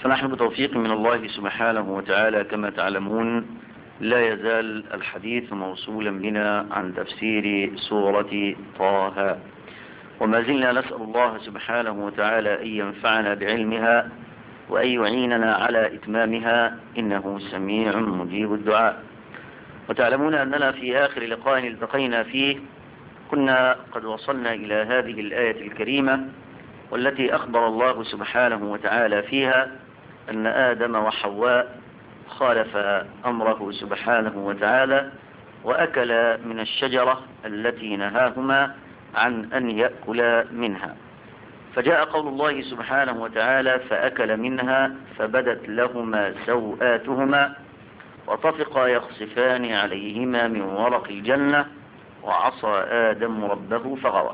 فنحن بتوفيق من الله سبحانه وتعالى كما تعلمون لا يزال الحديث موصولا بنا عن تفسير سورة طه وما زلنا نسأل الله سبحانه وتعالى أن ينفعنا بعلمها وأن يعيننا على إتمامها إنه سميع مجيب الدعاء وتعلمون أننا في آخر لقاء التقينا فيه كنا قد وصلنا إلى هذه الآية الكريمة والتي أخبر الله سبحانه وتعالى فيها أن آدم وحواء خالف أمره سبحانه وتعالى وأكل من الشجرة التي نهاهما عن أن يأكل منها فجاء قول الله سبحانه وتعالى فأكل منها فبدت لهما سوآتهما وطفقا يخصفان عليهما من ورق الجنة وعصى آدم ربه فغوى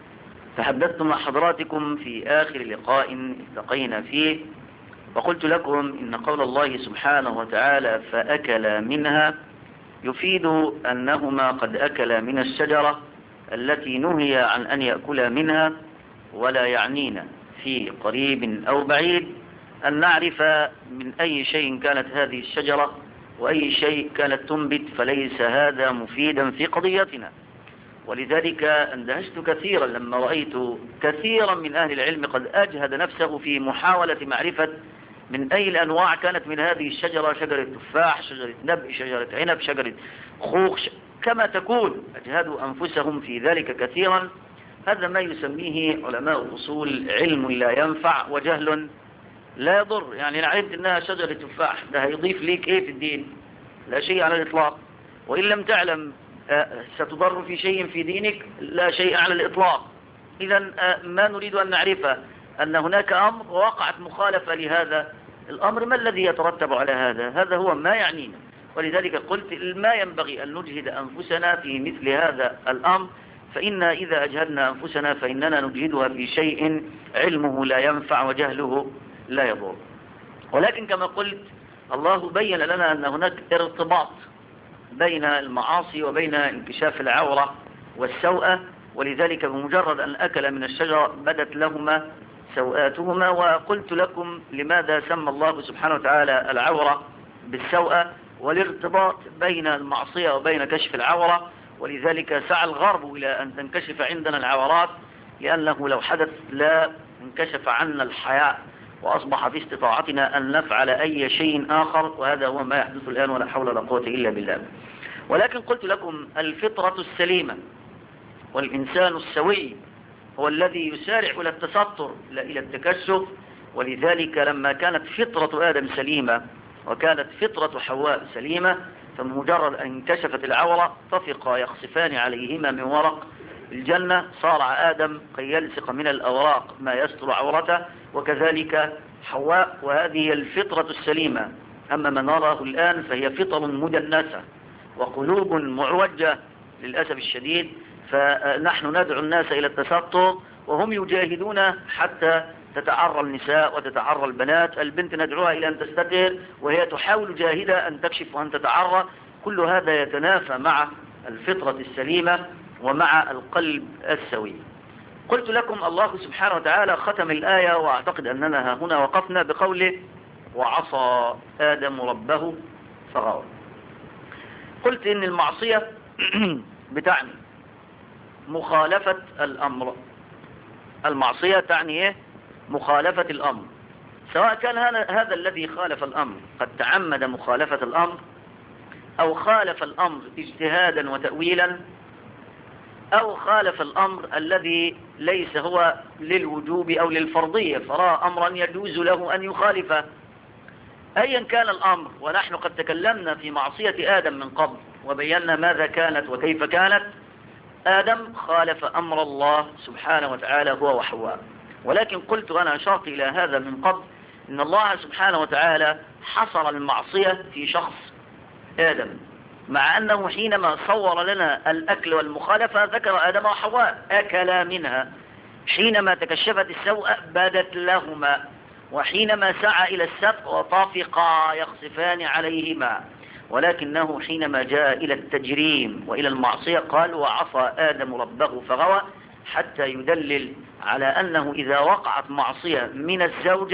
تحدثت مع حضراتكم في آخر لقاء التقينا فيه وقلت لكم إن قول الله سبحانه وتعالى فأكل منها يفيد أنهما قد أكل من الشجرة التي نهي عن أن يأكل منها ولا يعنينا في قريب أو بعيد أن نعرف من أي شيء كانت هذه الشجرة وأي شيء كانت تنبت فليس هذا مفيدا في قضيتنا ولذلك اندهشت كثيرا لما رأيت كثيرا من أهل العلم قد أجهد نفسه في محاولة معرفة من أي الأنواع كانت من هذه الشجرة شجرة تفاح شجرة نبء شجرة عنب شجرة خوخ ش... كما تكون أجهدوا أنفسهم في ذلك كثيرا هذا ما يسميه علماء الأصول علم لا ينفع وجهل لا يضر يعني أنا علمت أنها شجرة تفاح ده هيضيف ليك إيه في الدين لا شيء على الإطلاق وإن لم تعلم ستضر في شيء في دينك لا شيء على الإطلاق إذا ما نريد أن نعرفه أن هناك أمر ووقعت مخالفة لهذا الأمر ما الذي يترتب على هذا هذا هو ما يعنينا ولذلك قلت ما ينبغي أن نجهد أنفسنا في مثل هذا الأمر فإن إذا أجهدنا أنفسنا فإننا نجهدها في شيء علمه لا ينفع وجهله لا يضر ولكن كما قلت الله بين لنا أن هناك ارتباط بين المعاصي وبين انكشاف العورة والسوءة ولذلك بمجرد أن أكل من الشجرة بدت لهما سوآتهما وقلت لكم لماذا سمى الله سبحانه وتعالى العورة بالسوءة والارتباط بين المعصية وبين كشف العورة ولذلك سعى الغرب إلى أن تنكشف عندنا العورات لأنه لو حدث لا انكشف عنا الحياء وأصبح في استطاعتنا أن نفعل أي شيء آخر وهذا هو ما يحدث الآن ولا حول ولا قوة إلا بالله ولكن قلت لكم الفطرة السليمة والإنسان السوي هو الذي يسارع إلى التستر إلى التكشف ولذلك لما كانت فطرة آدم سليمة وكانت فطرة حواء سليمة فمجرد أن انكشفت العورة طفقا يخصفان عليهما من ورق الجنة صار آدم كي يلصق من الأوراق ما يستر عورته وكذلك حواء وهذه الفطرة السليمة أما ما نراه الآن فهي فطر مدنسة وقلوب معوجة للأسف الشديد فنحن ندعو الناس إلى التستر وهم يجاهدون حتى تتعرى النساء وتتعرى البنات البنت ندعوها إلى أن تستتر وهي تحاول جاهدة أن تكشف وأن تتعرى كل هذا يتنافى مع الفطرة السليمة ومع القلب السوي قلت لكم الله سبحانه وتعالى ختم الآية وأعتقد أننا هنا وقفنا بقوله وعصى آدم ربه فغوى قلت إن المعصية بتعني مخالفة الأمر المعصية تعني إيه؟ مخالفة الأمر سواء كان هذا الذي خالف الأمر قد تعمد مخالفة الأمر أو خالف الأمر اجتهادا وتأويلا أو خالف الأمر الذي ليس هو للوجوب أو للفرضية فرأى أمرا يجوز له أن يخالفه أيا كان الأمر ونحن قد تكلمنا في معصية آدم من قبل وبينا ماذا كانت وكيف كانت آدم خالف أمر الله سبحانه وتعالى هو وحواء ولكن قلت أنا أشرت إلى هذا من قبل إن الله سبحانه وتعالى حصر المعصية في شخص آدم مع أنه حينما صور لنا الأكل والمخالفة ذكر آدم وحواء أكلا منها حينما تكشفت السوء بدت لهما وحينما سعى إلى السبق وطافقا يخصفان عليهما ولكنه حينما جاء إلى التجريم وإلى المعصية قال وعصى آدم ربه فغوى حتى يدلل على أنه إذا وقعت معصية من الزوجة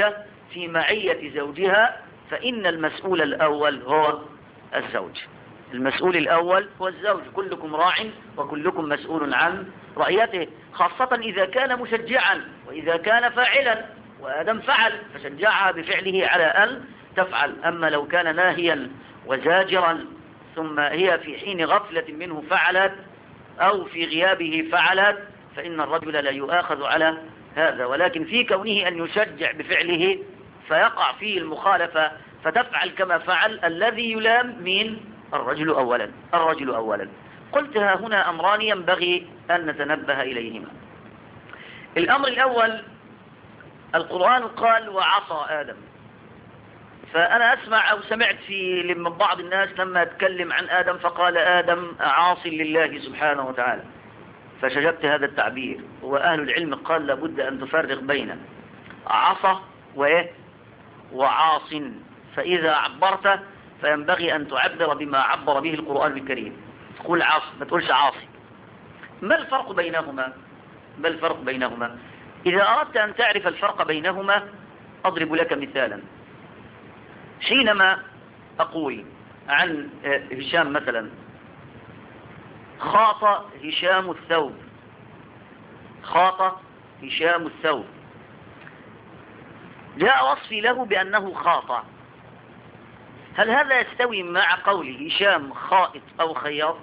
في معية زوجها فإن المسؤول الأول هو الزوج المسؤول الأول هو الزوج كلكم راع وكلكم مسؤول عن رعيته خاصة إذا كان مشجعا وإذا كان فاعلا وآدم فعل فشجعها بفعله على أن تفعل أما لو كان ناهيا وزاجرا ثم هي في حين غفلة منه فعلت أو في غيابه فعلت فإن الرجل لا يؤاخذ على هذا ولكن في كونه أن يشجع بفعله فيقع فيه المخالفة فتفعل كما فعل الذي يلام من الرجل أولا الرجل أولا قلت ها هنا أمران ينبغي أن نتنبه إليهما الأمر الأول القرآن قال وعصى آدم فأنا أسمع أو سمعت في من بعض الناس لما أتكلم عن آدم فقال آدم عاص لله سبحانه وتعالى فشجبت هذا التعبير وأهل العلم قال لابد أن تفرق بين عصى وإيه وعاص فإذا عبرت فينبغي أن تعبر بما عبر به القرآن الكريم تقول عاص ما تقولش عاصي ما الفرق بينهما ما الفرق بينهما إذا أردت أن تعرف الفرق بينهما أضرب لك مثالا حينما أقول عن هشام مثلا خاط هشام الثوب خاط هشام الثوب جاء وصفي له بأنه خاط هل هذا يستوي مع قول هشام خائط أو خياط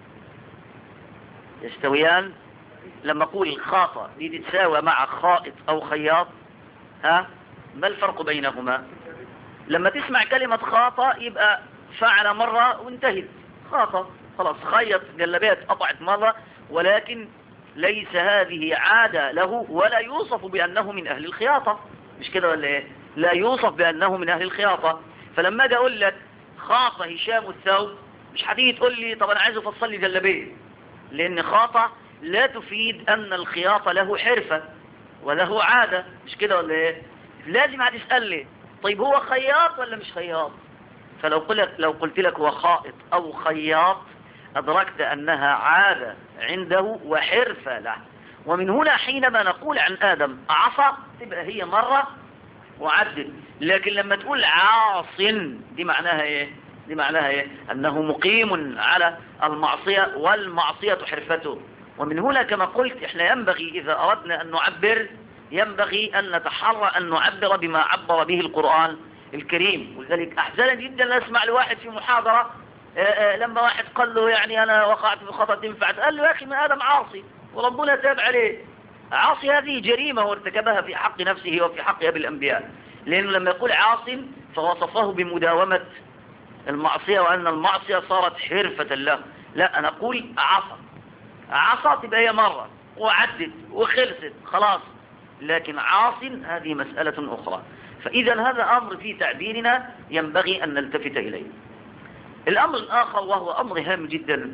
يستويان لما أقول خاط دي تتساوى مع خائط أو خياط ها ما الفرق بينهما لما تسمع كلمة خاطة يبقى فعل مرة وانتهت خاطة خلاص خيط جلبات قطعت مرة ولكن ليس هذه عادة له ولا يوصف بأنه من أهل الخياطة مش كده ولا ايه لا يوصف بأنه من أهل الخياطة فلما اجي اقول لك خاطة هشام الثوب مش هتيجي تقول لي طب انا عايز افصل لي جلبيه لان خاطة لا تفيد ان الخياطة له حرفة وله عادة مش كده ولا ايه لازم هتسأل لي طيب هو خياط ولا مش خياط فلو قلت لو قلت لك هو خائط او خياط ادركت انها عادة عنده وحرفة له ومن هنا حينما نقول عن ادم عصى تبقى هي مرة وعدل لكن لما تقول عاص دي معناها ايه دي معناها ايه انه مقيم على المعصية والمعصية حرفته ومن هنا كما قلت احنا ينبغي اذا اردنا ان نعبر ينبغي ان نتحرى ان نعبر بما عبر به القرآن الكريم ولذلك احزن جدا اسمع لواحد في محاضرة آآ آآ لما واحد قال له يعني انا وقعت في خطأ تنفع قال له يا اخي ما ادم عاصي وربنا تاب عليه عاصي هذه جريمة وارتكبها في حق نفسه وفي حق أبي الأنبياء لأنه لما يقول عاص فوصفه بمداومة المعصية وأن المعصية صارت حرفة له لا أنا أقول عصى عصى تبقى هي مرة وعدت وخلصت خلاص لكن عاص هذه مسألة أخرى فإذا هذا أمر في تعبيرنا ينبغي أن نلتفت إليه الأمر الآخر وهو أمر هام جدا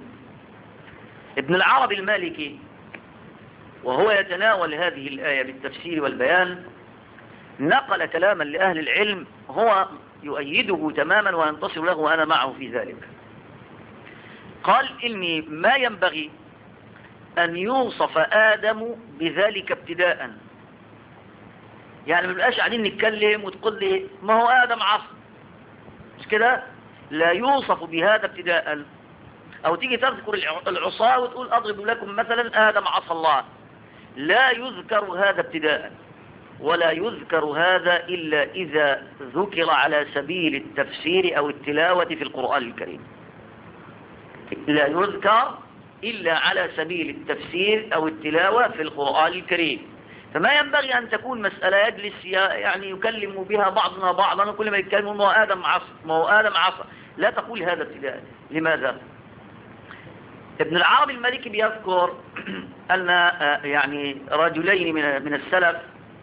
ابن العربي المالكي وهو يتناول هذه الآية بالتفسير والبيان نقل كلاما لأهل العلم هو يؤيده تماما وينتصر له وأنا معه في ذلك قال إني ما ينبغي أن يوصف آدم بذلك ابتداء يعني ما بقاش قاعدين نتكلم وتقول لي ما هو آدم عصر مش كده لا يوصف بهذا ابتداء أو تيجي تذكر العصاة وتقول أضرب لكم مثلا آدم عصى الله لا يذكر هذا ابتداء ولا يذكر هذا إلا إذا ذكر على سبيل التفسير أو التلاوة في القرآن الكريم لا يذكر إلا على سبيل التفسير أو التلاوة في القرآن الكريم فما ينبغي أن تكون مسألة يجلس يعني يكلم بها بعضنا بعضا وكل ما يتكلم ما هو آدم عصر ما هو آدم عصر لا تقول هذا ابتداء لماذا؟ ابن العربي المالكي بيذكر أن يعني رجلين من من السلف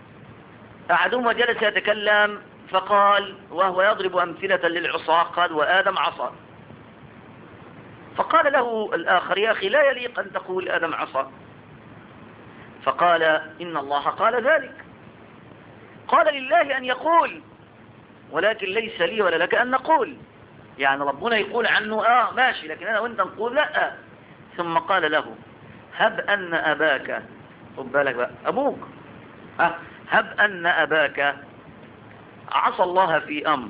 أحدهما جلس يتكلم فقال وهو يضرب أمثلة للعصاة قال وآدم عصى فقال له الآخر يا أخي لا يليق أن تقول آدم عصى فقال إن الله قال ذلك قال لله أن يقول ولكن ليس لي ولا لك أن نقول يعني ربنا يقول عنه آه ماشي لكن أنا وانت نقول لا ثم قال له هب أن أباك خد بالك بقى أبوك أه هب أن أباك عصى الله في أمر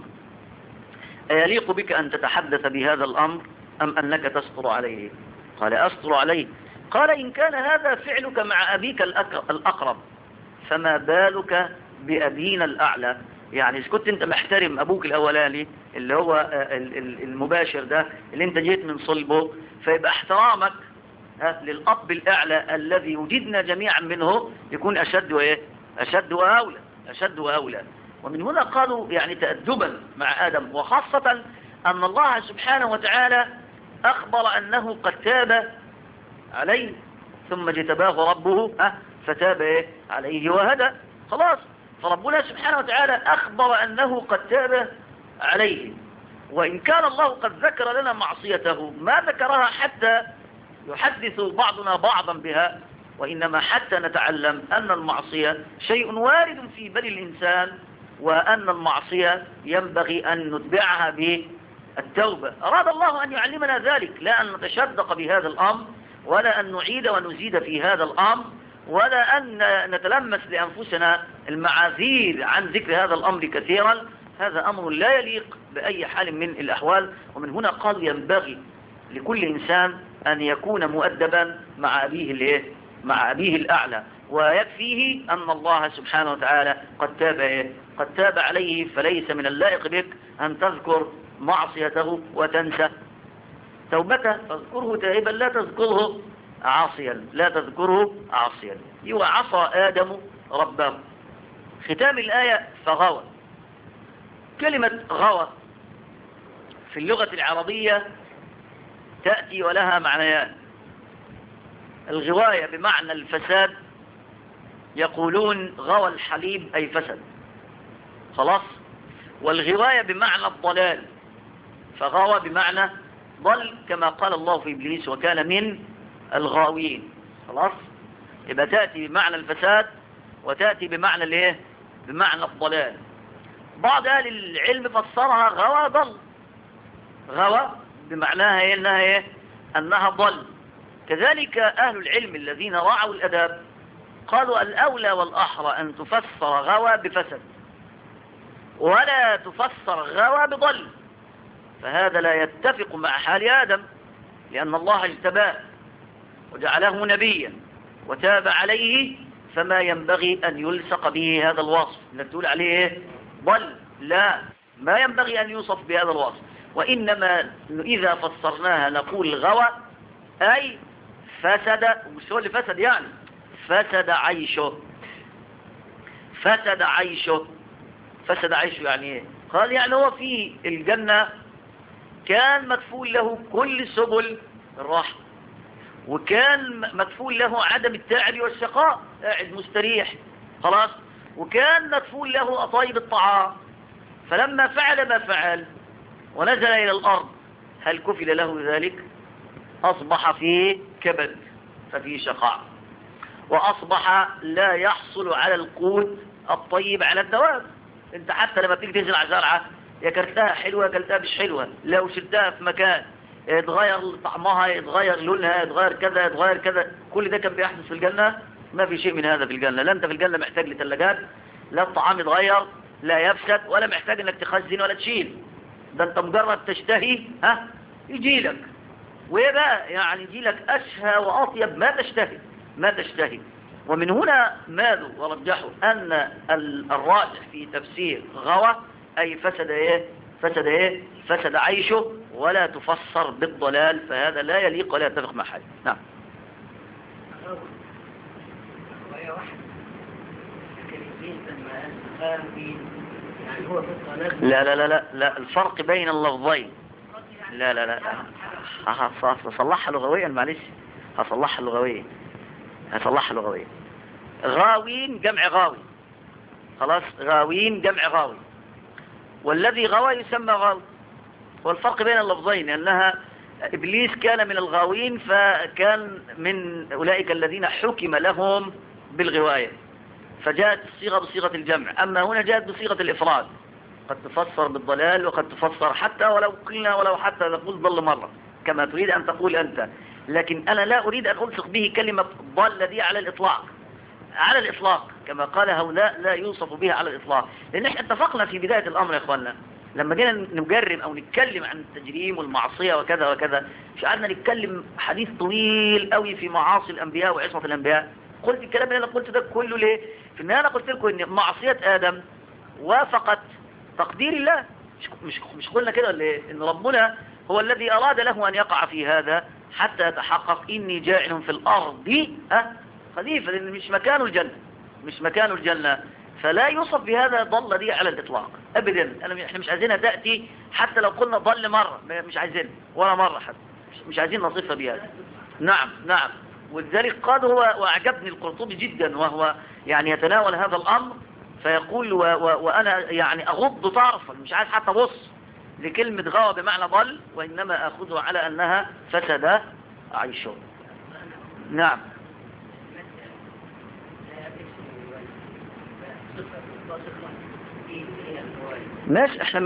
أيليق بك أن تتحدث بهذا الأمر أم أنك تستر عليه قال أستر عليه قال إن كان هذا فعلك مع أبيك الأقرب فما بالك بأبينا الأعلى يعني إذا كنت أنت محترم أبوك الأولاني اللي هو المباشر ده اللي أنت جيت من صلبه فيبقى احترامك للأب الأعلى الذي وجدنا جميعا منه يكون أشد وإيه أشد وأولى أشد وأولى ومن هنا قالوا يعني تأدبا مع آدم وخاصة أن الله سبحانه وتعالى أخبر أنه قد تاب عليه ثم اجتباه ربه أه فتاب إيه عليه وهدى خلاص فربنا سبحانه وتعالى أخبر أنه قد تاب عليه وإن كان الله قد ذكر لنا معصيته ما ذكرها حتى يحدث بعضنا بعضا بها وإنما حتى نتعلم أن المعصية شيء وارد في بني الإنسان وأن المعصية ينبغي أن نتبعها بالتوبة أراد الله أن يعلمنا ذلك لا أن نتشدق بهذا الأمر ولا أن نعيد ونزيد في هذا الأمر ولا أن نتلمس لأنفسنا المعاذير عن ذكر هذا الأمر كثيرا هذا أمر لا يليق بأي حال من الأحوال ومن هنا قالوا ينبغي لكل إنسان أن يكون مؤدبا مع أبيه الايه مع أبيه الأعلى ويكفيه أن الله سبحانه وتعالى قد تاب إيه؟ قد تاب عليه فليس من اللائق بك أن تذكر معصيته وتنسى توبته فاذكره تائبا لا تذكره عاصيا لا تذكره عاصيا يوى عصى آدم ربه ختام الآية فغوى كلمة غوى في اللغة العربية تأتي ولها معنيان الغواية بمعنى الفساد يقولون غوى الحليب أي فسد خلاص والغواية بمعنى الضلال فغوى بمعنى ضل كما قال الله في إبليس وكان من الغاوين خلاص يبقى تأتي بمعنى الفساد وتأتي بمعنى الايه بمعنى الضلال بعض أهل العلم فسرها غوى ضل غوى بمعناها إيه انها ايه انها ضل كذلك اهل العلم الذين رعوا الاداب قالوا الاولى والاحرى ان تفسر غوى بفسد ولا تفسر غوى بضل فهذا لا يتفق مع حال ادم لان الله اجتباه وجعله نبيا وتاب عليه فما ينبغي ان يلصق به هذا الوصف انك تقول عليه ايه ضل لا ما ينبغي ان يوصف بهذا الوصف وإنما إذا فسرناها نقول غوى أي فسد مش هو اللي فسد يعني فسد عيشه فسد عيشه فسد عيشه يعني ايه قال يعني هو في الجنة كان مكفول له كل سبل الراحة وكان مكفول له عدم التعب والشقاء قاعد مستريح خلاص وكان مكفول له أطايب الطعام فلما فعل ما فعل ونزل إلى الأرض هل كفل له ذلك أصبح في كبد ففي شقاء وأصبح لا يحصل على القوت الطيب على الدواب انت حتى لما بتيجي تنزل على زرعة يا كلتها حلوة يا كلتها مش حلوة لو شلتها في مكان يتغير طعمها يتغير لونها يتغير كذا يتغير كذا كل ده كان بيحدث في الجنة ما في شيء من هذا في الجنة لا انت في الجنة محتاج لثلاجات لا الطعام يتغير لا يفسد ولا محتاج انك تخزن ولا تشيل ده انت مجرد تشتهي ها يجي لك وايه بقى يعني يجي لك اشهى واطيب ما تشتهي ما تشتهي ومن هنا مالوا ورجحوا ان الراجح في تفسير غوى اي فسد ايه فسد ايه فسد عيشه ولا تفسر بالضلال فهذا لا يليق ولا يتفق مع حد نعم لا لا لا لا لا الفرق بين اللفظين لا لا لا هصلحها لغويا معلش هصلحها لغويا هصلحها لغويا غاوين جمع غاوي خلاص غاوين جمع غاوي والذي غوى يسمى غاوي والفرق بين اللفظين أنها إبليس كان من الغاوين فكان من أولئك الذين حكم لهم بالغواية فجاءت الصيغة بصيغة الجمع أما هنا جاءت بصيغة الإفراد قد تفسر بالضلال وقد تفسر حتى ولو قلنا ولو حتى نقول ضل مرة كما تريد أن تقول أنت لكن أنا لا أريد أن ألصق به كلمة ضل دي على الإطلاق على الإطلاق كما قال هؤلاء لا يوصف بها على الإطلاق لأن احنا اتفقنا في بداية الأمر يا إخواننا لما جينا نجرب أو نتكلم عن التجريم والمعصية وكذا وكذا مش قعدنا نتكلم حديث طويل قوي في معاصي الأنبياء وعصمة الأنبياء قلت الكلام اللي أنا قلت ده كله ليه في النهاية أنا قلت لكم إن معصية آدم وافقت تقدير الله مش مش مش قلنا كده ولا ايه ان ربنا هو الذي اراد له ان يقع في هذا حتى يتحقق اني جاعل في الارض ها خليفه لان مش مكانه الجنه مش مكانه الجنه فلا يوصف بهذا ضل دي على الاطلاق ابدا انا احنا مش عايزينها تاتي حتى لو قلنا ضل مره مش عايزين ولا مره حتى مش عايزين نصفها بهذا نعم نعم ولذلك قال هو واعجبني القرطبي جدا وهو يعني يتناول هذا الامر فيقول و و وأنا يعني أغض طرفا مش عايز حتى بص لكلمة غوى بمعنى ضل وإنما أخذها على أنها فسد عيشه نعم ماشي احنا م...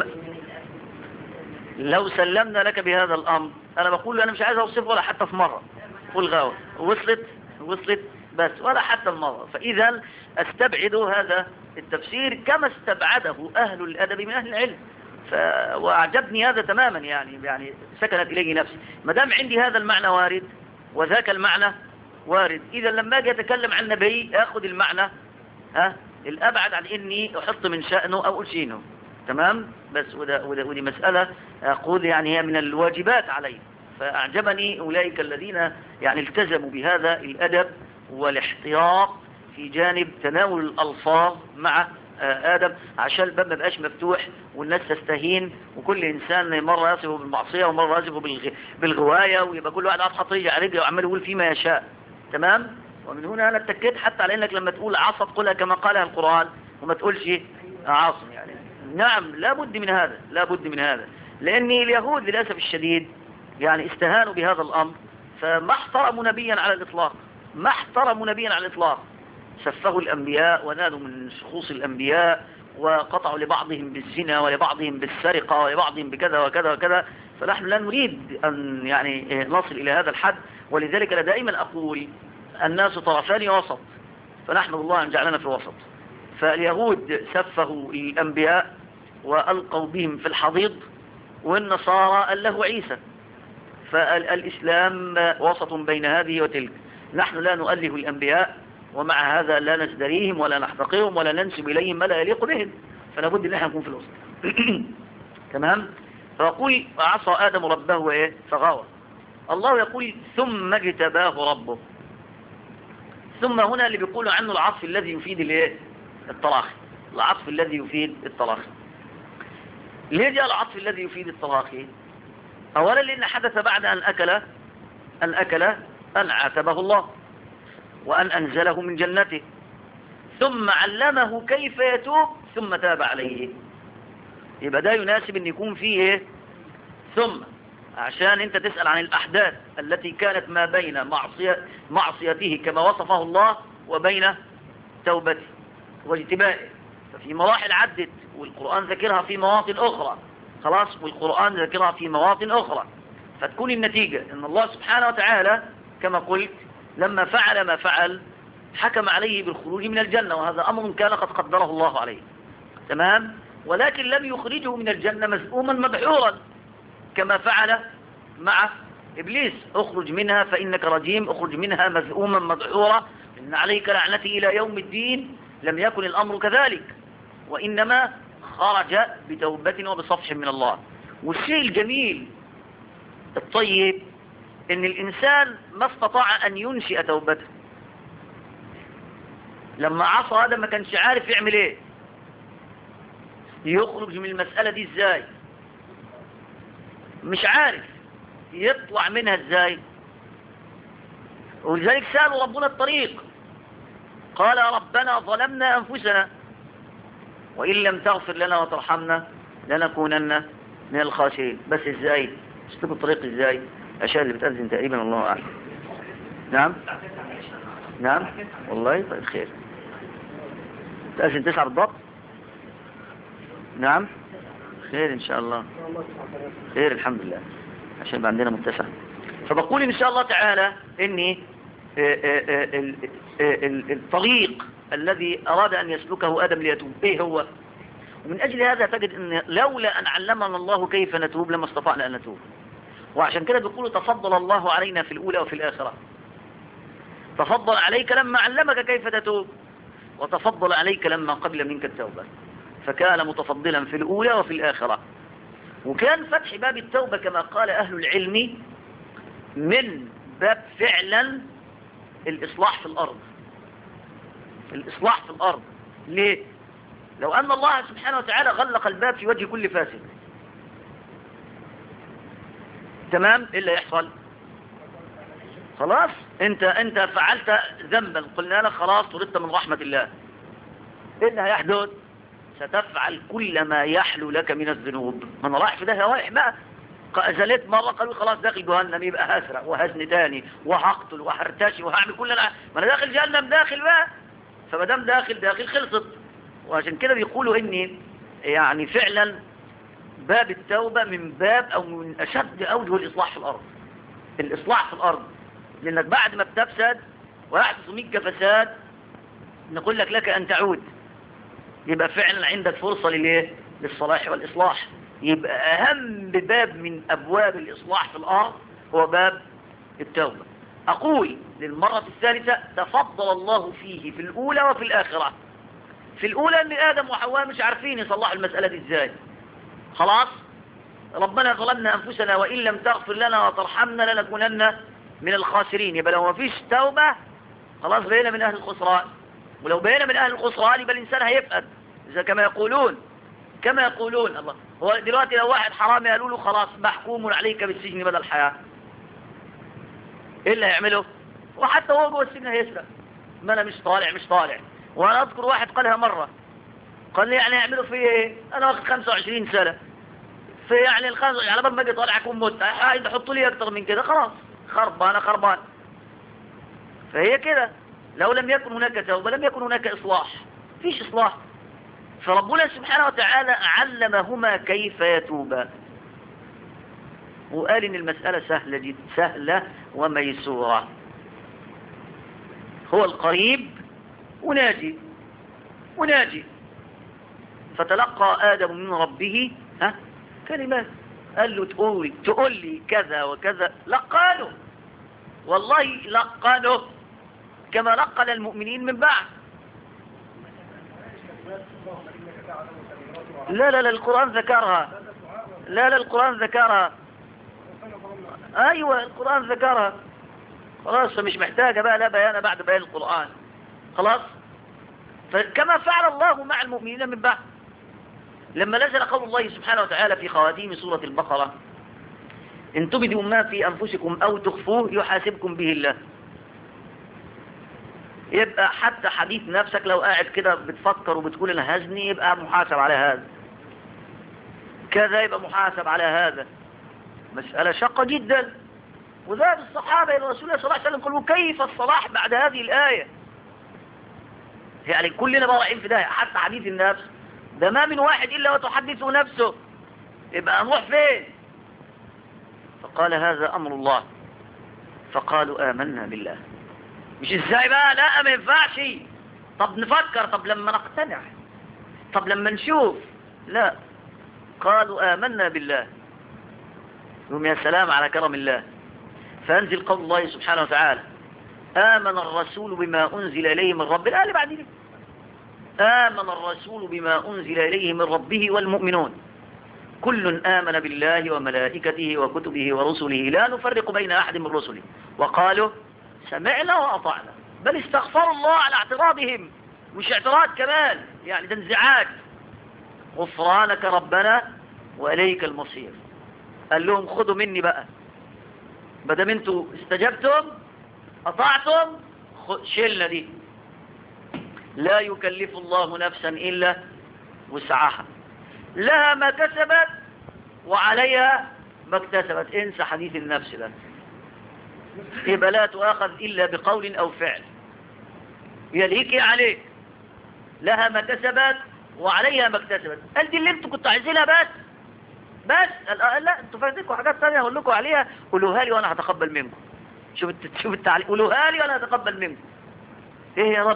لو سلمنا لك بهذا الأمر أنا بقول أنا مش عايز أوصفه ولا حتى في مرة قول غاوة وصلت وصلت بس ولا حتى المرة فإذا استبعد هذا التفسير كما استبعده أهل الأدب من أهل العلم ف... وأعجبني هذا تماما يعني يعني سكنت إليه نفسي ما دام عندي هذا المعنى وارد وذاك المعنى وارد إذا لما أجي أتكلم عن نبي أخذ المعنى ها الأبعد عن إني أحط من شأنه أو أشينه تمام بس وده وده ودي مسألة أقول يعني هي من الواجبات علي فأعجبني أولئك الذين يعني التزموا بهذا الأدب والاحتياط في جانب تناول الألفاظ مع آدم عشان الباب ما بقاش مفتوح والناس تستهين وكل إنسان مرة يصفه بالمعصية ومرة يصفه بالغ... بالغواية ويبقى كل واحد حاطط رجل على رجله وعمال يقول فيما يشاء تمام ومن هنا أنا اتكيت حتى على إنك لما تقول عصت قلها كما قالها القرآن وما تقولش عاصم يعني نعم لابد من هذا لابد من هذا لأن اليهود للأسف الشديد يعني استهانوا بهذا الأمر فما احترموا نبيا على الإطلاق ما احترموا نبيا على الإطلاق سفهوا الأنبياء ونالوا من شخوص الأنبياء وقطعوا لبعضهم بالزنا ولبعضهم بالسرقة ولبعضهم بكذا وكذا وكذا فنحن لا نريد أن يعني نصل إلى هذا الحد ولذلك أنا دائما أقول الناس طرفان وسط فنحمد الله أن جعلنا في الوسط فاليهود سفهوا الأنبياء وألقوا بهم في الحضيض والنصارى أله عيسى فالإسلام وسط بين هذه وتلك نحن لا نؤله الأنبياء ومع هذا لا نزدريهم ولا نحتقرهم ولا ننسب إليهم ما لا يليق بهم فلا بد ان احنا نكون في الوسط تمام فيقول عصى آدم ربه وإيه فغاوى الله يقول ثم اجتباه ربه ثم هنا اللي بيقولوا عنه العطف الذي يفيد الايه التراخي العطف الذي يفيد التراخي ليه جاء العطف الذي يفيد التراخي اولا لان حدث بعد ان اكل ان اكل ان عاتبه الله وان انزله من جنته ثم علمه كيف يتوب ثم تاب عليه يبقى ده يناسب ان يكون فيه ايه ثم عشان انت تسأل عن الاحداث التي كانت ما بين معصية معصيته كما وصفه الله وبين توبته واجتبائه ففي مراحل عدت والقرآن ذكرها في مواطن اخرى خلاص والقرآن ذكرها في مواطن اخرى فتكون النتيجة ان الله سبحانه وتعالى كما قلت لما فعل ما فعل حكم عليه بالخروج من الجنة وهذا أمر كان قد قدره الله عليه تمام ولكن لم يخرجه من الجنة مذءوما مدحورا كما فعل مع إبليس اخرج منها فإنك رجيم اخرج منها مذءوما مدحورا إن عليك لعنتي إلى يوم الدين لم يكن الأمر كذلك وإنما خرج بتوبة وبصفح من الله والشيء الجميل الطيب ان الانسان ما استطاع ان ينشئ توبته لما عصى هذا ما كانش عارف يعمل ايه يخرج من المسألة دي ازاي مش عارف يطلع منها ازاي ولذلك سألوا ربنا الطريق قال ربنا ظلمنا أنفسنا وإن لم تغفر لنا وترحمنا لنكونن من الخاسرين بس ازاي اشتكوا الطريق ازاي الأشياء اللي بتأذن تقريبا الله أعلم نعم نعم والله طيب خير تأذن تسعة بالضبط نعم خير إن شاء الله خير الحمد لله عشان يبقى عندنا متسع فبقول إن شاء الله تعالى إني الطريق الذي أراد أن يسلكه آدم ليتوب إيه هو ومن أجل هذا تجد أن لولا أن علمنا الله كيف نتوب لما استطعنا أن نتوب وعشان كده بيقولوا تفضل الله علينا في الأولى وفي الآخرة تفضل عليك لما علمك كيف تتوب وتفضل عليك لما قبل منك التوبة فكان متفضلا في الأولى وفي الآخرة وكان فتح باب التوبة كما قال أهل العلم من باب فعلا الإصلاح في الأرض الإصلاح في الأرض ليه؟ لو أن الله سبحانه وتعالى غلق الباب في وجه كل فاسد تمام إيه اللي يحصل خلاص انت انت فعلت ذنبا قلنا لك خلاص طردت من رحمة الله ايه اللي هيحدث ستفعل كل ما يحلو لك من الذنوب ما انا رايح في ده رايح بقى ازلت مرة قالوا خلاص داخل جهنم يبقى هسرق وهزن تاني وهقتل وهرتشي وهعمل كل انا ما انا داخل جهنم داخل بقى فما دام داخل داخل خلصت وعشان كده بيقولوا ان يعني فعلا باب التوبة من باب او من اشد اوجه الاصلاح في الارض الاصلاح في الارض لانك بعد ما بتفسد ويحدث منك فساد نقول لك لك ان تعود يبقى فعلا عندك فرصة للايه للصلاح والاصلاح يبقى اهم باب من ابواب الاصلاح في الارض هو باب التوبة اقول للمرة الثالثة تفضل الله فيه في الاولى وفي الاخرة في الاولى ان ادم وحواء مش عارفين يصلحوا المسألة دي ازاي خلاص ربنا ظلمنا انفسنا وان لم تغفر لنا وترحمنا لنكونن من الخاسرين يبقى لو ما فيش توبة خلاص بقينا من اهل الخسران ولو بقينا من اهل الخسران يبقى الانسان هيفقد اذا كما يقولون كما يقولون الله هو دلوقتي لو واحد حرامي قالوا له خلاص محكوم عليك بالسجن بدل الحياة ايه اللي هيعمله وحتى هو جوه السجن هيسرق ما انا مش طالع مش طالع وانا اذكر واحد قالها مرة قال لي يعني يعملوا في ايه انا واخد 25 سنة في يعني الخمس على بال ما اجي طالع اكون مت يحطوا لي اكتر من كده خلاص خربان خربان فهي كده لو لم يكن هناك توبة لم يكن هناك إصلاح فيش إصلاح فربنا سبحانه وتعالى علمهما كيف يتوبا وقال إن المسألة سهلة جدا سهلة وميسورة هو القريب وناجي وناجي فتلقى آدم من ربه ها كلمات قال له تقول تقول لي كذا وكذا لقانه والله لقانه كما لقن المؤمنين من بعد لا لا لا القرآن ذكرها لا لا القرآن ذكرها أيوة القرآن ذكرها خلاص مش محتاجة بقى لا بيان بعد بيان القرآن خلاص فكما فعل الله مع المؤمنين من بعد لما نزل قول الله سبحانه وتعالى في خواتيم سورة البقرة إن تبدوا ما في أنفسكم أو تخفوه يحاسبكم به الله يبقى حتى حديث نفسك لو قاعد كده بتفكر وبتقول أنا هزني يبقى محاسب على هذا كذا يبقى محاسب على هذا مسألة شقة جدا وذهب الصحابة إلى رسول الله صلى الله عليه وسلم قالوا كيف الصلاح بعد هذه الآية يعني كلنا بقى رايحين في ده حتى حديث النفس ده ما من واحد إلا وتحدثه نفسه يبقى نروح فين فقال هذا أمر الله فقالوا آمنا بالله مش ازاي بقى لا ما ينفعش طب نفكر طب لما نقتنع طب لما نشوف لا قالوا آمنا بالله يوم يا سلام على كرم الله فأنزل قول الله سبحانه وتعالى آمن الرسول بما أنزل إليه من رب الآل بعد ذلك آمن الرسول بما أنزل إليه من ربه والمؤمنون كل آمن بالله وملائكته وكتبه ورسله لا نفرق بين أحد من رسله وقالوا سمعنا وأطعنا بل استغفروا الله على اعتراضهم مش اعتراض كمان يعني ده انزعاج غفرانك ربنا وإليك المصير قال لهم خدوا مني بقى بدم انتوا استجبتم أطعتم شلنا دي لا يكلف الله نفسا إلا وسعها لها ما كسبت وعليها ما اكتسبت انسى حديث النفس ده يبقى لا تؤاخذ إلا بقول أو فعل يليك عليك لها ما كسبت وعليها ما اكتسبت قال دي اللي انتوا كنتوا عايزينها بس بس قال لا انتوا فايتكم حاجات ثانيه هقول لكم عليها قولوها لي وانا هتقبل منكم شوف شوف التعليق قولوها لي وانا هتقبل منكم ايه يا رب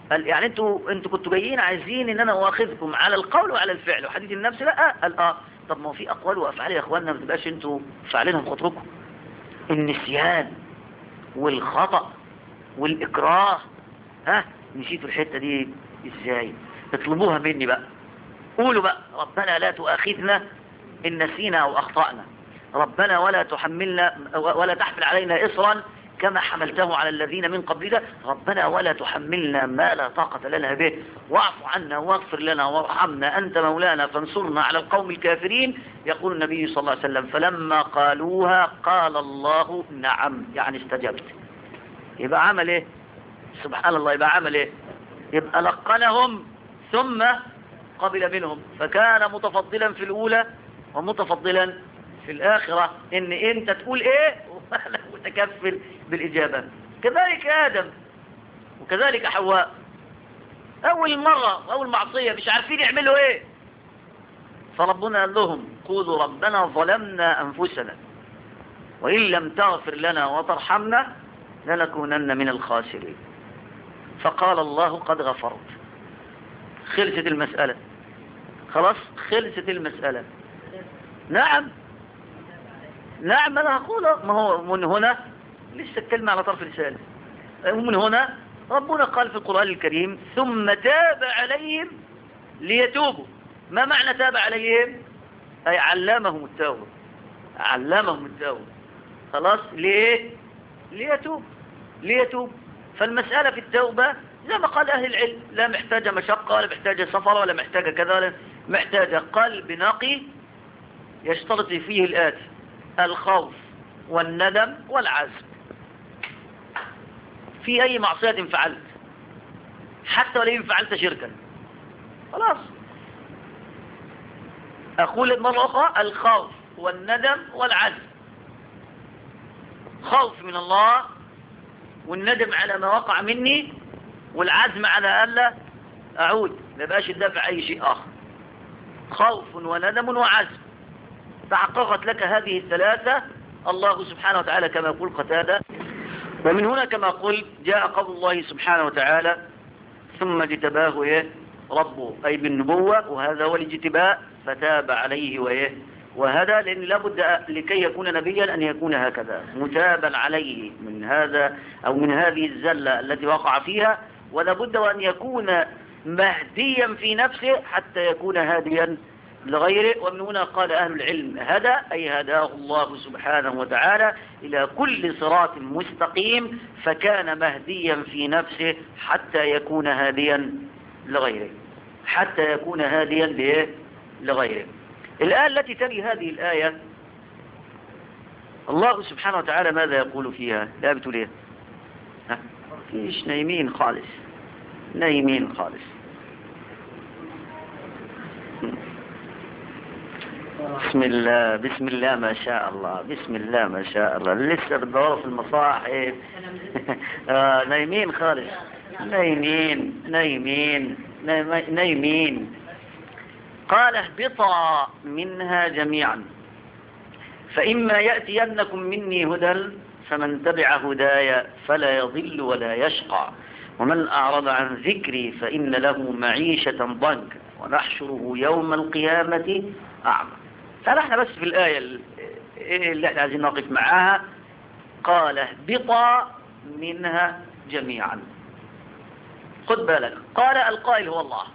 قال يعني انتوا انتوا كنتوا جايين عايزين ان انا اواخذكم على القول وعلى الفعل وحديث النفس لا قال اه طب ما هو في اقوال وافعال يا اخواننا ما تبقاش انتوا فاعلينها بخاطركم النسيان والخطأ والاكراه ها نسيتوا الحتة دي ازاي اطلبوها مني بقى قولوا بقى ربنا لا تؤاخذنا ان نسينا او اخطأنا ربنا ولا تحملنا ولا تحمل علينا إصرا كما حملته على الذين من قبلنا ربنا ولا تحملنا ما لا طاقة لنا به واعف عنا واغفر لنا وارحمنا أنت مولانا فانصرنا على القوم الكافرين يقول النبي صلى الله عليه وسلم فلما قالوها قال الله نعم يعني استجبت يبقى عمل ايه سبحان الله يبقى عمل ايه يبقى لقنهم ثم قبل منهم فكان متفضلا في الأولى ومتفضلا في الآخرة إن أنت تقول إيه وأنا متكفل بالإجابة كذلك آدم وكذلك حواء أول مرة أول معصية مش عارفين يعملوا إيه فربنا قال لهم قولوا ربنا ظلمنا أنفسنا وإن لم تغفر لنا وترحمنا لنكونن من الخاسرين فقال الله قد غفرت خلصت المسألة خلاص خلصت المسألة نعم نعم أنا أقول ما هو من هنا لسه الكلمة على طرف لساني ومن هنا ربنا قال في القرآن الكريم ثم تاب عليهم ليتوبوا ما معنى تاب عليهم أي علمهم التوبة علمهم التوبة خلاص ليه ليتوب ليتوب فالمسألة في التوبة زي ما قال أهل العلم لا محتاجة مشقة ولا محتاجة سفر ولا محتاجة كذا ولا محتاجة قلب نقي يشترط فيه الآتي الخوف والندم والعزم في أي معصية فعلت حتى ولو فعلت شركا خلاص أقول مرة أخرى الخوف والندم والعزم خوف من الله والندم على ما وقع مني والعزم على ألا أعود ما بقاش الدافع أي شيء آخر خوف وندم وعزم تحققت لك هذه الثلاثة الله سبحانه وتعالى كما يقول قتادة ومن هنا كما قلت جاء قول الله سبحانه وتعالى ثم اجتباه إيه ربه أي بالنبوة وهذا هو الاجتباء فتاب عليه وإيه وهذا لأن لابد لكي يكون نبيا أن يكون هكذا متابا عليه من هذا أو من هذه الزلة التي وقع فيها ولابد وأن يكون مهديا في نفسه حتى يكون هاديا لغيره ومن هنا قال أهل العلم هدى أي هداه الله سبحانه وتعالى إلى كل صراط مستقيم فكان مهديا في نفسه حتى يكون هاديا لغيره حتى يكون هاديا لغيره الآية التي تلي هذه الآية الله سبحانه وتعالى ماذا يقول فيها لا بتقول ايه ها فيش نايمين خالص نايمين خالص بسم الله بسم الله ما شاء الله بسم الله ما شاء الله لسه بتدوروا في المصاحف آه نايمين خالص نايمين نايمين نايمين قال اهبطا منها جميعا فإما يأتينكم مني هدى فمن تبع هدايا فلا يضل ولا يشقى ومن أعرض عن ذكري فإن له معيشة ضنكا ونحشره يوم القيامة أعمى فنحن بس في الآية اللي احنا عايزين نقف معاها قال اهبطا منها جميعا خد بالك قال القائل هو الله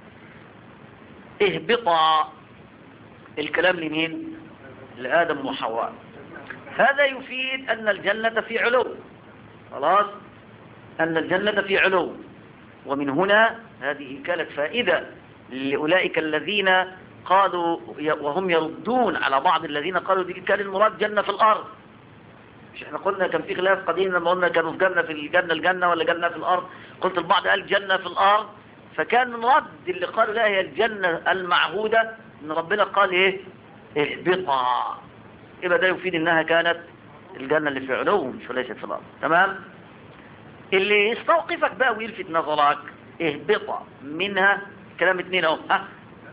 اهبطا الكلام لمين لآدم وحواء هذا يفيد أن الجنة في علو خلاص أن الجنة في علو ومن هنا هذه كانت فائدة لأولئك الذين قالوا وهم يردون على بعض الذين قالوا دي كان المراد جنة في الأرض مش احنا قلنا كان في خلاف قديم لما قلنا كانوا في جنة في الجنة الجنة ولا جنة في الأرض قلت البعض قال جنة في الأرض فكان من رد اللي قالوا لا هي الجنة المعهودة ان ربنا قال ايه اهبطا يبقى ده يفيد انها كانت الجنة اللي في علو مش وليست في الارض تمام اللي يستوقفك بقى ويلفت نظرك اهبطا منها كلام اتنين اهو ها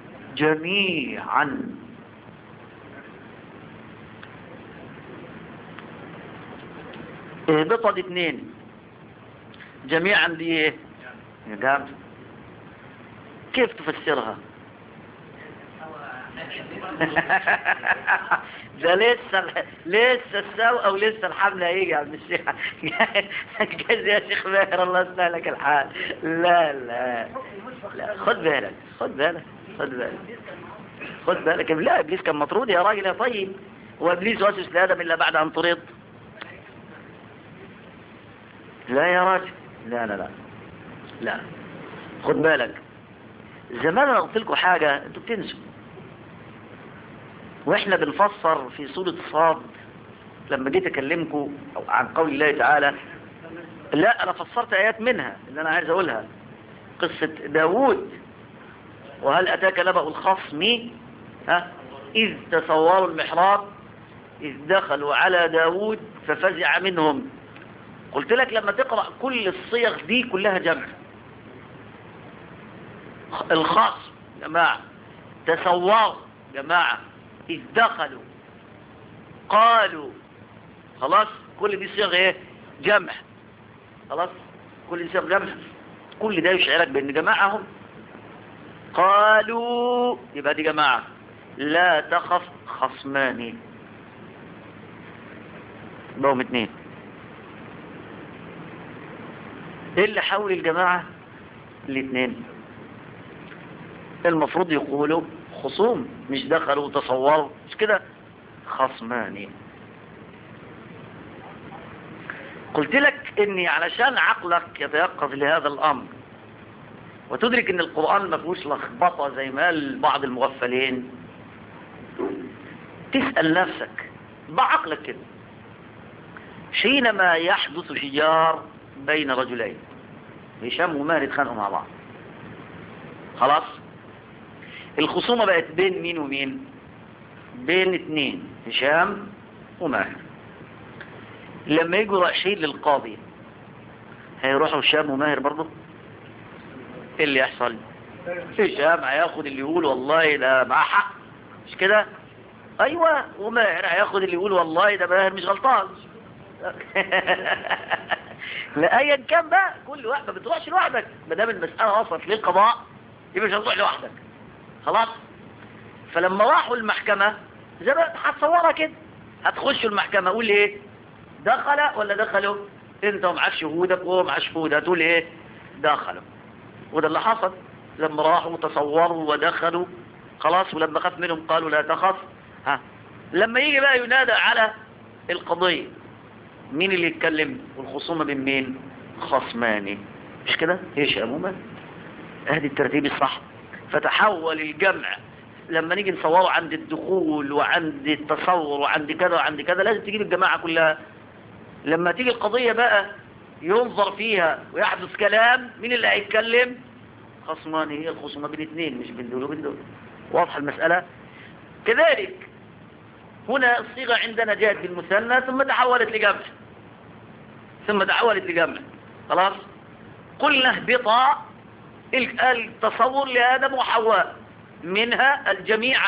جميعا اهبطا دي اتنين جميعا دي ايه جامد كيف تفسرها ده لسه لسه السو او لسه الحمل هيجي يا عم الشيخ جاز يا شيخ ماهر الله يسهلك الحال لا لا لا خد بالك خد بالك خد بالك خد بالك لا ابليس كان مطرود يا راجل يا طيب وابليس وسوس لادم الا بعد ان طرد لا يا راجل لا لا لا لا خد بالك زمان انا قلت لكم حاجه انتوا بتنسوا واحنا بنفسر في سورة صاد لما جيت اكلمكم عن قول الله تعالى لا انا فسرت ايات منها اللي انا عايز اقولها قصة داوود وهل اتاك نبأ الخصم ها اذ تصوروا المحراب اذ دخلوا على داوود ففزع منهم قلت لك لما تقرأ كل الصيغ دي كلها جمع الخصم جماعة تصوروا جماعة إذ دخلوا قالوا خلاص كل دي صيغ ايه جمع خلاص كل دي صيغ جمع كل ده يشعرك بان جماعهم قالوا يبقى دي جماعة لا تخف خصمان بهم اتنين ايه اللي حول الجماعة الاثنين المفروض يقولوا خصوم مش دخلوا وتصوروا مش كده خصمان قلت لك اني علشان عقلك يتيقظ لهذا الامر وتدرك ان القرآن ما فيهوش لخبطة زي ما قال بعض المغفلين تسأل نفسك بعقلك كده حينما يحدث شجار بين رجلين هشام وماهر اتخانقوا مع بعض خلاص الخصومة بقت بين مين ومين بين اتنين هشام وماهر لما يجوا رايحين للقاضي هيروحوا هشام وماهر برضه ايه اللي يحصل هشام هياخد اللي يقول والله ده معاه حق مش كده ايوه وماهر هياخد اللي يقول والله ده ماهر مش غلطان لا ايا كان بقى كل واحد ما بتروحش لوحدك ما دام المساله وصلت للقضاء يبقى مش هتروح لوحدك خلاص فلما راحوا المحكمة زي ما هتصورها كده هتخشوا المحكمة قول ايه دخل ولا دخلوا انت ومعاك شهودك وهو معاه شهود هتقول ايه دخلوا وده اللي حصل لما راحوا تصوروا ودخلوا خلاص ولما خاف منهم قالوا لا تخف ها لما يجي بقى ينادى على القضية مين اللي يتكلم والخصومة بين مين خصماني مش كده ايش عموما ادي الترتيب الصح فتحول الجمع لما نيجي نصوره عند الدخول وعند التصور وعند كذا وعند كذا لازم تجيب الجماعة كلها لما تيجي القضية بقى ينظر فيها ويحدث كلام مين اللي هيتكلم خصمان هي الخصومة بين اثنين مش بين دول وبين دول واضح المسألة كذلك هنا الصيغة عندنا جاءت بالمثنى ثم تحولت لجمع ثم تحولت لجمع خلاص قلنا اهبطا التصور لآدم وحواء منها الجميع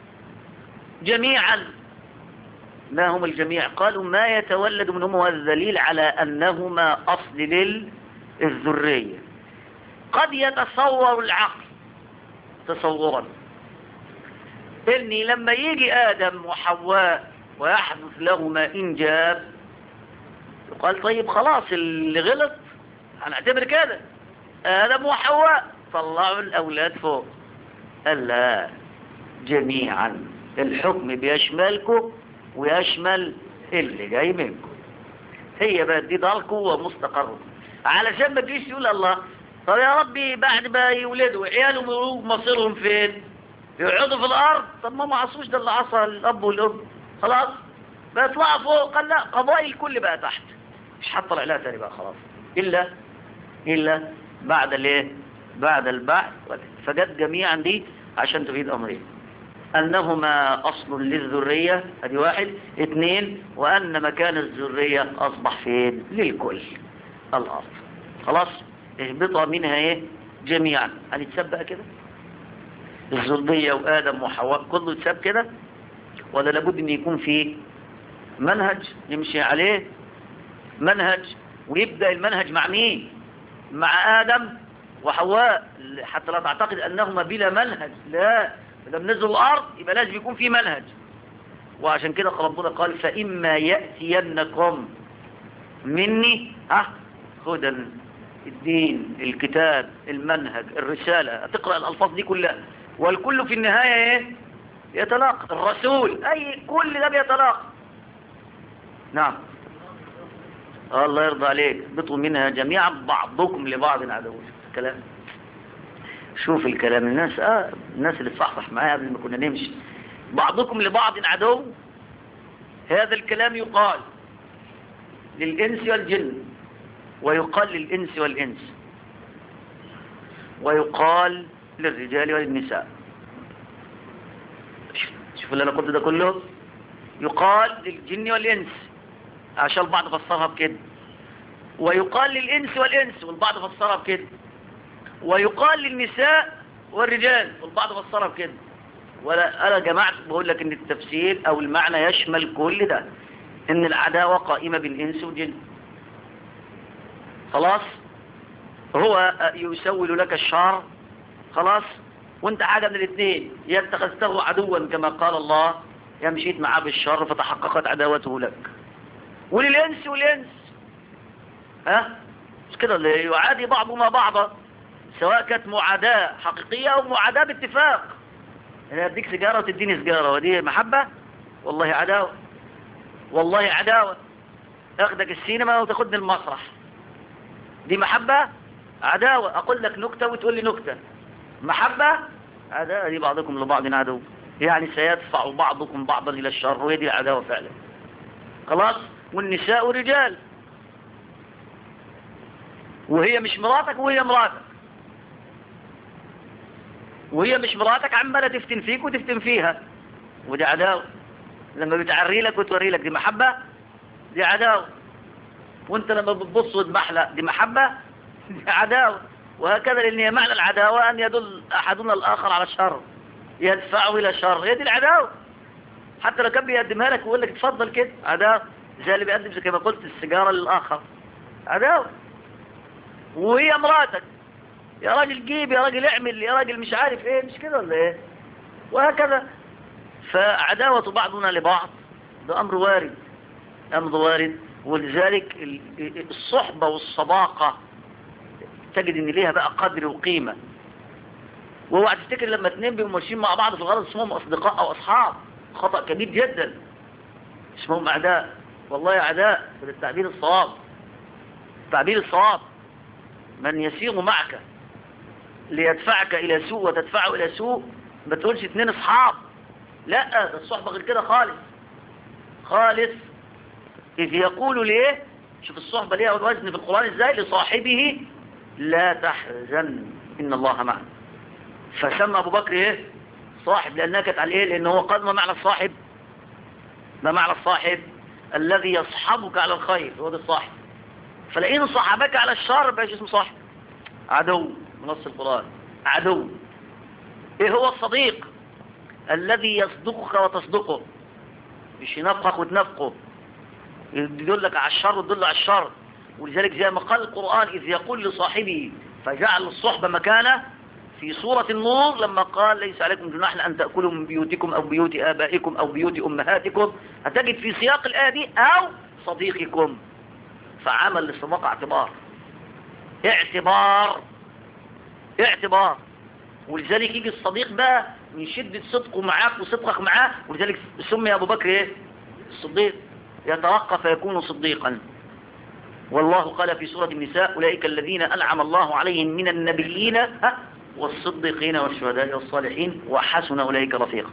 جميعا ما هم الجميع قالوا ما يتولد منهما الذليل على أنهما أصل للذرية قد يتصور العقل تصورا إني لما يجي آدم وحواء ويحدث لهما إنجاب يقال طيب خلاص اللي غلط هنعتبر كده آدم وحواء طلعوا الأولاد فوق قال لا جميعا الحكم بيشملكم ويشمل اللي جاي منكم هي بقى دي داركم ومستقركم علشان ما تجيش تقول الله طب يا ربي بعد ما يولدوا عيالهم يروحوا مصيرهم فين يقعدوا في الارض طب ما ما عصوش ده اللي عصى الاب والام خلاص بيطلعوا فوق قال لا قضاء الكل بقى تحت مش هطلع لها تاني بقى خلاص الا الا بعد الايه بعد البعث فجت جميعا دي عشان تفيد امرين انهما اصل للذرية ادي واحد اثنين وان مكان الذرية اصبح فين للكل الارض خلاص اهبطها منها ايه جميعا هنتساب بقى كده الذرية وادم وحواء كله يتساب كده ولا لابد ان يكون فيه منهج يمشي عليه منهج ويبدأ المنهج مع مين مع آدم وحواء حتى لا تعتقد أنهما بلا منهج لا إذا نزلوا الأرض يبقى لازم يكون في منهج وعشان كده ربنا قال فإما يأتينكم مني ها هدى الدين الكتاب المنهج الرسالة تقرأ الألفاظ دي كلها والكل في النهاية ايه يتلاقى الرسول أي كل ده بيتلاقى نعم الله يرضى عليك بطوا منها جميعا بعضكم لبعض عدو الكلام شوف الكلام الناس اه الناس اللي تصحصح معايا قبل ما كنا نمشي بعضكم لبعض عدو هذا الكلام يقال للإنس والجن ويقال للإنس والإنس ويقال للرجال والنساء شوف اللي أنا قلت ده كله يقال للجن والإنس عشان البعض فسرها بكده ويقال للإنس والإنس والبعض فسرها بكده ويقال للنساء والرجال والبعض فسرها بكده ولا أنا جماعة بقول لك إن التفسير أو المعنى يشمل كل ده إن العداوة قائمة بالإنس والجن خلاص هو يسول لك الشر خلاص وانت حاجة من الاثنين يا اتخذته عدوا كما قال الله يا مشيت معاه بالشر فتحققت عداوته لك وللإنس والإنس ها مش كده اللي يعادي بعضهما بعضا سواء كانت معاداة حقيقية أو معاداة باتفاق أنا أديك سيجارة وتديني سيجارة ودي محبة والله عداوة والله عداوة أخدك السينما وتاخدني المسرح دي محبة عداوة أقول لك نكتة وتقول لي نكتة محبة عداوة دي بعضكم لبعض عدو يعني سيدفع بعضكم بعضا إلى الشر وهي دي العداوة فعلا خلاص والنساء رجال وهي مش مراتك وهي مراتك وهي مش مراتك عمالة تفتن فيك وتفتن فيها ودي عداوة لما بتعري لك وتوري لك دي محبة دي عداوة وانت لما بتبص وتبحلق دي محبة دي عداوة وهكذا لان هي معنى العداوة ان يدل احدنا الاخر على الشر يدفعه الى الشر هي دي العداوة حتى لو كان بيقدمها لك ويقول لك اتفضل كده عداوة زي اللي بيقدم زي كما قلت السيجارة للاخر عداوة وهي مراتك يا راجل جيب يا راجل اعمل يا راجل مش عارف ايه مش كده ولا ايه وهكذا فعداوة بعضنا لبعض ده امر وارد امر وارد ولذلك الصحبة والصداقة تجد ان ليها بقى قدر وقيمة واوعى تفتكر لما اتنين بيبقوا ماشيين مع بعض في الغرض اسمهم اصدقاء او اصحاب خطأ كبير جدا اسمهم اعداء والله اعداء في التعبير الصواب التعبير الصواب من يسير معك ليدفعك الى سوء وتدفعه الى سوء ما تقولش اتنين اصحاب لا ده الصحبة غير كده خالص خالص إذ يقول ليه شوف الصحبة ليها وزن في القرآن ازاي لصاحبه لا تحزن إن الله معنا فسمى أبو بكر ايه صاحب لأنها كانت على ايه لأن هو قال ما معنى الصاحب ما معنى الصاحب الذي يصحبك على الخير هو ده الصاحب فلئن صحبك على الشر بقى اسمه صاحب عدو نص القرآن عدو ايه هو الصديق الذي يصدقك وتصدقه مش ينفخ وتنفقه يدلك على الشر وتدل على الشر ولذلك زي ما قال القرآن إذ يقول لصاحبه فجعل الصحبة مكانه في سورة النور لما قال ليس عليكم جناح أن تأكلوا من بيوتكم أو بيوت آبائكم أو بيوت أمهاتكم هتجد في سياق الآية دي أو صديقكم فعمل للصداقة اعتبار اعتبار اعتبار ولذلك يجي الصديق بقى من شدة صدقه معاك وصدقك معاه ولذلك سمي أبو بكر ايه الصديق يتوقف فيكون صديقا والله قال في سورة النساء أولئك الذين أنعم الله عليهم من النبيين ها والصديقين والشهداء والصالحين وحسن أولئك رفيقا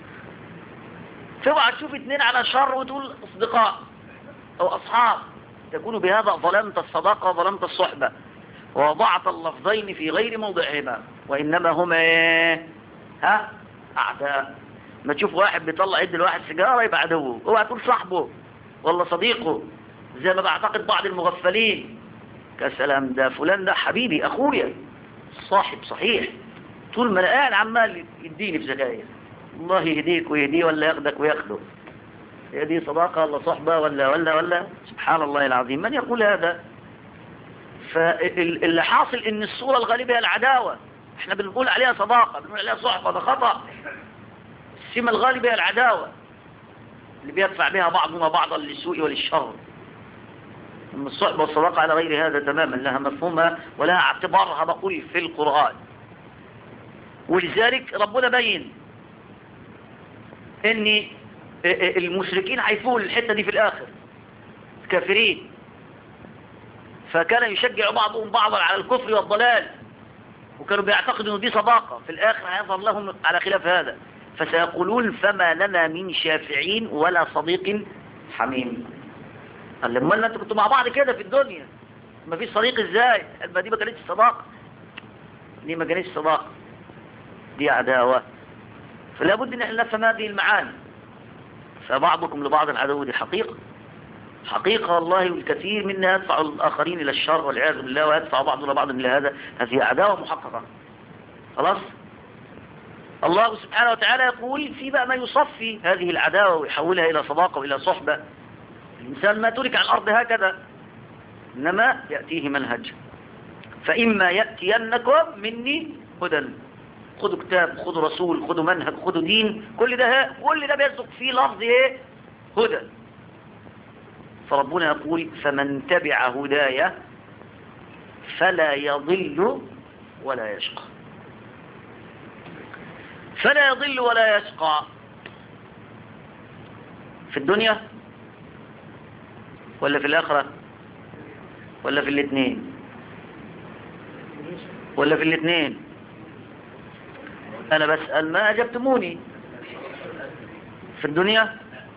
فاوعى تشوف اثنين على شر وتقول أصدقاء أو أصحاب تكون بهذا ظلمت الصداقة وظلمت الصحبة ووضعت اللفظين في غير موضعهما وإنما هما ايه ها أعداء ما تشوف واحد بيطلع يد الواحد سيجارة يبقى عدوه اوعى تقول صاحبه ولا صديقه زي ما بعتقد بعض المغفلين كسلام ده فلان ده حبيبي أخويا صاحب صحيح طول ما انا قاعد عمال يديني في زكاية الله يهديك ويهديه ولا ياخدك وياخده هي دي صداقة ولا صحبة ولا ولا ولا سبحان الله العظيم من يقول هذا فاللي حاصل ان الصورة الغالبة هي العداوة احنا بنقول عليها صداقة بنقول عليها صحبة ده خطأ السمة الغالبة هي العداوة اللي بيدفع بها بعضنا بعضا للسوء وللشر أما الصحبة والصداقة على غير هذا تماما لها مفهومها ولها اعتبارها بقول في القرآن ولذلك ربنا بين ان المشركين هيفوقوا الحتة دي في الاخر كافرين فكان يشجع بعضهم بعضا على الكفر والضلال وكانوا بيعتقدوا ان دي صداقة في الاخر هيظهر لهم على خلاف هذا فسيقولون فما لنا من شافعين ولا صديق حميم قال لما انتوا كنتوا مع بعض كده في الدنيا ما فيش صديق ازاي قال ما دي ما كانتش صداقة دي ما كانتش صداقة دي عداوة فلا بد ان احنا نفهم هذه المعاني فبعضكم لبعض العدو دي حقيقة حقيقة والله والكثير منا يدفع الآخرين إلى الشر والعياذ بالله ويدفع بعضنا بعضا إلى هذا هذه عداوة محققة خلاص الله سبحانه وتعالى يقول في بقى ما يصفي هذه العداوة ويحولها إلى صداقة وإلى صحبة الإنسان ما ترك على الأرض هكذا إنما يأتيه منهج فإما يأتينكم مني هدى خذوا كتاب خذوا رسول خذوا منهج خذوا دين كل ده كل ده بيصدق فيه لفظ ايه هدى فربنا يقول فمن تبع هدايا فلا يضل ولا يشقى فلا يضل ولا يشقى في الدنيا ولا في الآخرة ولا في الاثنين ولا في الاثنين أنا بسأل ما أجبتموني في الدنيا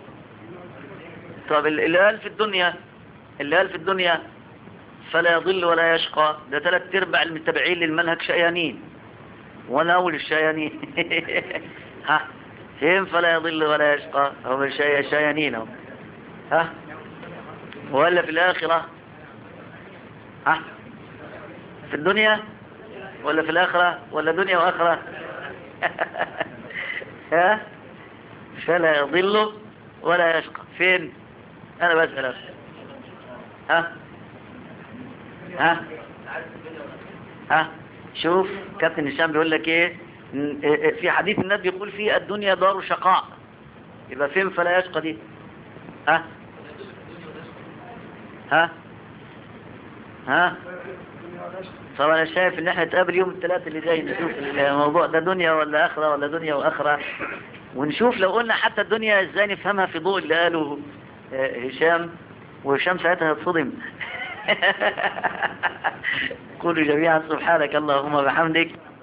طب اللي قال في الدنيا اللي قال في الدنيا فلا يضل ولا يشقى ده ثلاث ارباع المتبعين للمنهج شيانين وانا اول الشيانين ها فين فلا يضل ولا يشقى هم الشيانين هم ها ولا في الآخرة ها في الدنيا ولا في الآخرة ولا دنيا وآخرة ها فلا يضل ولا يشقى فين انا بسأل ها ها ها شوف كابتن هشام بيقول لك ايه في حديث النبي يقول فيه الدنيا دار شقاء يبقى فين فلا يشقى دي ها ها ها طب انا شايف ان احنا نتقابل يوم الثلاث اللي جاي نشوف الموضوع ده دنيا ولا اخره ولا دنيا واخره ونشوف لو قلنا حتى الدنيا ازاي نفهمها في ضوء اللي قاله هشام وهشام ساعتها هتصدم قولوا جميعا سبحانك اللهم وبحمدك